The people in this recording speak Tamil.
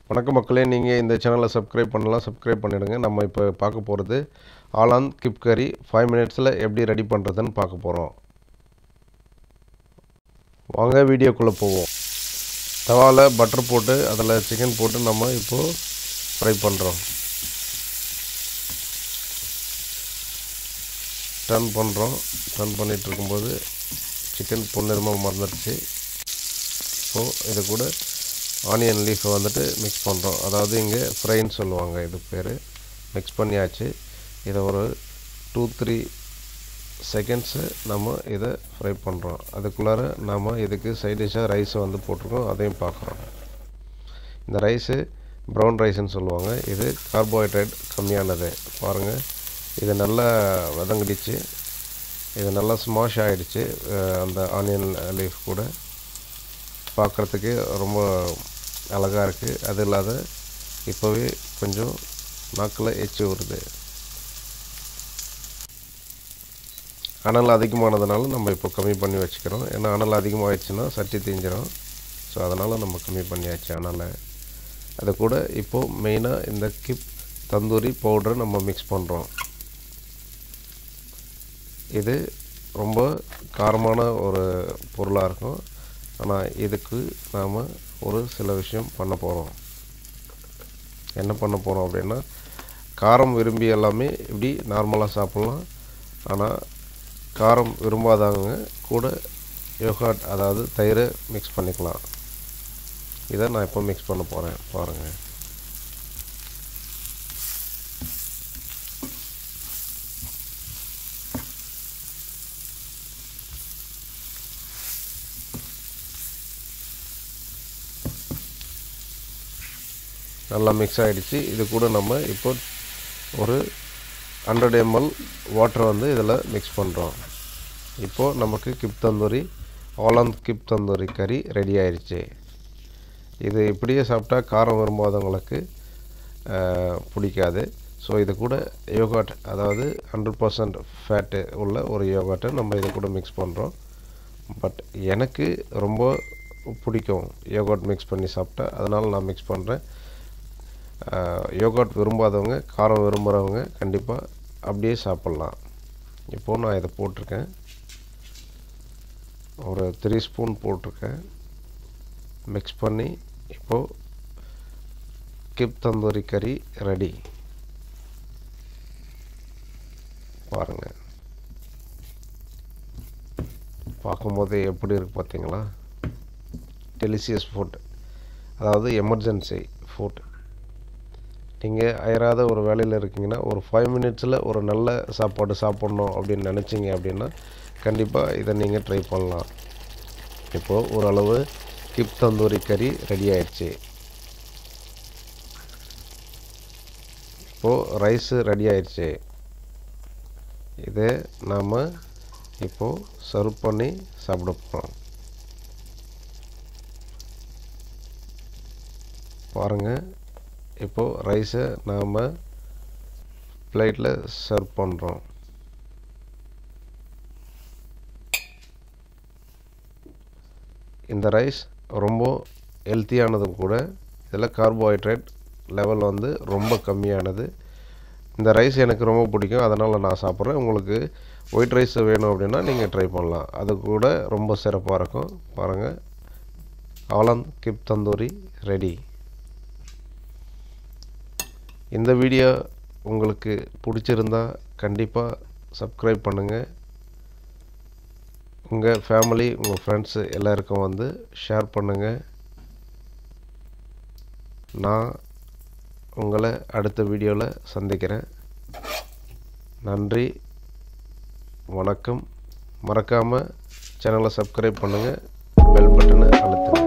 வணக்கம் மக்களே நீங்கள் இந்த சேனலை சப்ஸ்கிரைப் பண்ணலாம் சப்ஸ்கிரைப் பண்ணிடுங்க நம்ம இப்போ பார்க்க போகிறது ஆலான் கிப் கறி ஃபைவ் மினிட்ஸில் எப்படி ரெடி பண்ணுறதுன்னு பார்க்க போகிறோம் வாங்க வீடியோக்குள்ளே போவோம் தவாவில் பட்டர் போட்டு அதில் சிக்கன் போட்டு நம்ம இப்போது ஃப்ரை பண்ணுறோம் டர்ன் பண்ணுறோம் டர்ன் பண்ணிகிட்டு இருக்கும்போது சிக்கன் பொன்னிறமாக மறந்துடுச்சு இப்போது இது கூட ஆனியன் லீஃபை வந்துட்டு மிக்ஸ் பண்ணுறோம் அதாவது இங்கே ஃப்ரைன்னு சொல்லுவாங்க இது பேர் மிக்ஸ் பண்ணியாச்சு இதை ஒரு டூ த்ரீ செகண்ட்ஸு நம்ம இதை ஃப்ரை பண்ணுறோம் அதுக்குள்ளார நாம் இதுக்கு சைட் டிஷ்ஷாக ரைஸை வந்து போட்டிருக்கோம் அதையும் பார்க்குறோம் இந்த ரைஸு ப்ரௌன் ரைஸ்ன்னு சொல்லுவாங்க இது கார்போஹைட்ரேட் கம்மியானது பாருங்கள் இது நல்லா வதங்கிடுச்சு இது நல்லா ஸ்மாஷ் ஆகிடுச்சு அந்த ஆனியன் லீஃப் கூட பார்க்குறதுக்கு ரொம்ப அழகாக இருக்குது அது இல்லாத இப்போவே கொஞ்சம் நாக்கில் எச்சு வருது அனல் அதிகமானதுனால நம்ம இப்போ கம்மி பண்ணி வச்சுக்கிறோம் ஏன்னா அனல் அதிகமாகிடுச்சுன்னா சட்டி தீஞ்சிடும் ஸோ அதனால் நம்ம கம்மி பண்ணியாச்சு அனலை அது கூட இப்போது மெயினாக இந்த கிப் தந்தூரி பவுடரை நம்ம மிக்ஸ் பண்ணுறோம் இது ரொம்ப காரமான ஒரு பொருளாக இருக்கும் ஆனால் இதுக்கு நாம் ஒரு சில விஷயம் பண்ண போகிறோம் என்ன பண்ண போகிறோம் அப்படின்னா காரம் விரும்பி எல்லாமே இப்படி நார்மலாக சாப்பிட்லாம் ஆனால் காரம் விரும்பாதவங்க கூட யோகாட் அதாவது தயிரை மிக்ஸ் பண்ணிக்கலாம் இதை நான் இப்போ மிக்ஸ் பண்ண போகிறேன் பாருங்கள் நல்லா மிக்ஸ் ஆகிடுச்சு இது கூட நம்ம இப்போ ஒரு ஹண்ட்ரட் எம்எல் வாட்டரை வந்து இதில் மிக்ஸ் பண்ணுறோம் இப்போது நமக்கு கிப் தந்தூரி ஆலாந்த் கிப் தந்தூரி கறி ரெடி ஆயிடுச்சு இது இப்படியே சாப்பிட்டா காரம் விரும்பாதவங்களுக்கு பிடிக்காது ஸோ இது கூட யோகாட் அதாவது ஹண்ட்ரட் பர்சன்ட் ஃபேட்டு உள்ள ஒரு யோகாட்டை நம்ம இது கூட மிக்ஸ் பண்ணுறோம் பட் எனக்கு ரொம்ப பிடிக்கும் யோகாட் மிக்ஸ் பண்ணி சாப்பிட்டா அதனால் நான் மிக்ஸ் பண்ணுறேன் யோகாட் விரும்பாதவங்க காரம் விரும்புகிறவங்க கண்டிப்பாக அப்படியே சாப்பிட்லாம் இப்போது நான் இதை போட்டிருக்கேன் ஒரு த்ரீ ஸ்பூன் போட்டிருக்கேன் மிக்ஸ் பண்ணி இப்போது கிப் தந்தூரி கறி ரெடி பாருங்கள் பார்க்கும்போது எப்படி இருக்குது பார்த்தீங்களா டெலிசியஸ் ஃபுட் அதாவது எமர்ஜென்சி ஃபுட் நீங்கள் அயராத ஒரு வேலையில் இருக்கீங்கன்னா ஒரு ஃபைவ் மினிட்ஸில் ஒரு நல்ல சாப்பாடு சாப்பிட்ணும் அப்படின்னு நினச்சிங்க அப்படின்னா கண்டிப்பாக இதை நீங்கள் ட்ரை பண்ணலாம் இப்போது ஓரளவு கிப் தந்தூரி கறி ரெடி ஆயிடுச்சு இப்போது ரைஸு ரெடி ஆயிடுச்சு இதை நாம் இப்போது சர்வ் பண்ணி சாப்பிட போகிறோம் பாருங்கள் இப்போது ரைஸை நாம் பிளேட்டில் சர்வ் பண்ணுறோம் இந்த ரைஸ் ரொம்ப ஹெல்த்தியானதும் கூட இதில் கார்போஹைட்ரேட் லெவல் வந்து ரொம்ப கம்மியானது இந்த ரைஸ் எனக்கு ரொம்ப பிடிக்கும் அதனால் நான் சாப்பிட்றேன் உங்களுக்கு ஒயிட் ரைஸ் வேணும் அப்படின்னா நீங்கள் ட்ரை பண்ணலாம் அது கூட ரொம்ப சிறப்பாக இருக்கும் பாருங்கள் ஆலந்த் கிப் தந்தூரி ரெடி இந்த வீடியோ உங்களுக்கு பிடிச்சிருந்தா கண்டிப்பாக சப்ஸ்கிரைப் பண்ணுங்கள் உங்கள் ஃபேமிலி உங்கள் ஃப்ரெண்ட்ஸு எல்லாருக்கும் வந்து ஷேர் பண்ணுங்கள் நான் உங்களை அடுத்த வீடியோவில் சந்திக்கிறேன் நன்றி வணக்கம் மறக்காமல் சேனலை சப்ஸ்கிரைப் பண்ணுங்கள் பெல் பட்டனை அழுத்துங்க